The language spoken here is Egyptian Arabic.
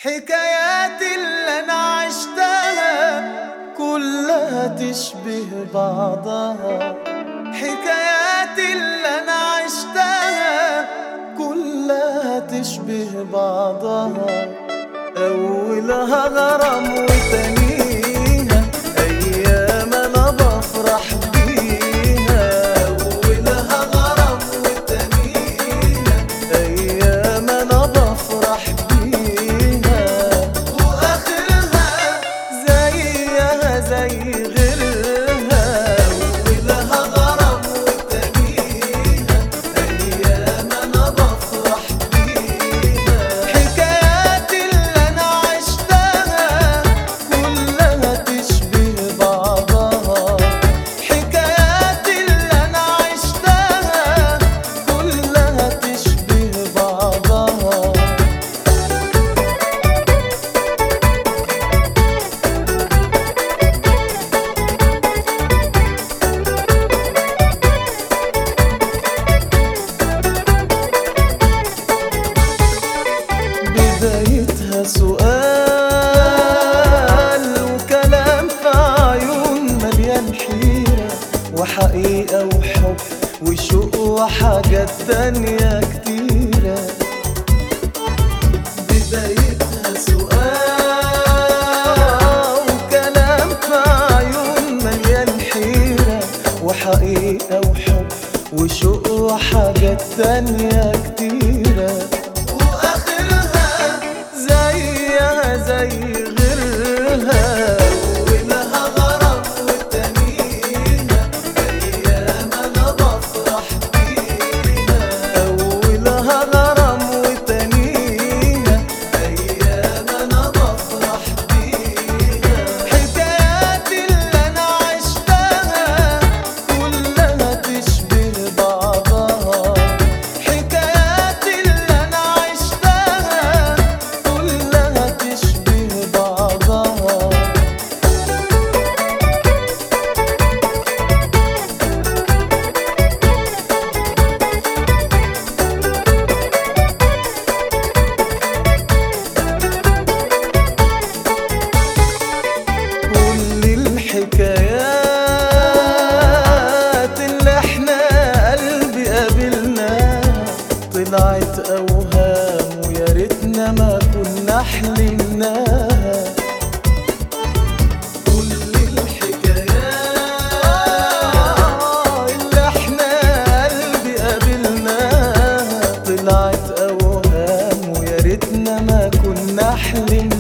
حكايات اللي انا عشتها كلها تشبه بعضها حكايات اللي انا عشتها كلها تشبه بعضها اولها غرام وتانيها ايام انا بفرح بيها اولها غرام وتانيها ايام انا بفرح بيها واخرها زيها زي غيرها اولها غرام وتانيها ايام انا بفرح بيها حكايات اللي انا عشتها كلها تشبه بعضها حكايات اللي انا عشتها كلها تشبه بعضها بدايتها سؤال وكلام في عيون مليان حيرة وحقيقة وحب وشوق وحاجات تانية كتيرة بدايتها سؤال وكلام في عيون مليان حيرة وحقيقة وحب وشوق وحاجات تانية كتيرة واخرها زيها زي غيرها ولها غرام وتانيها ايام انا بفرح بيها اولها غرام وتانيها ايام انا بفرح بيها حكايات اللي انا عشتها كلها تشبه بعضها حكايات اللي انا عشتها كلها تشبه بعضها كل الحكايات اللي احنا قلبي قابلناها طلعت اوهام ويا ريتنا ما كنا حلمناها كل الحكايات اللي احنا قلبي قابلناها طلعت اوهام ويا ريتنا ما كنا حلمناها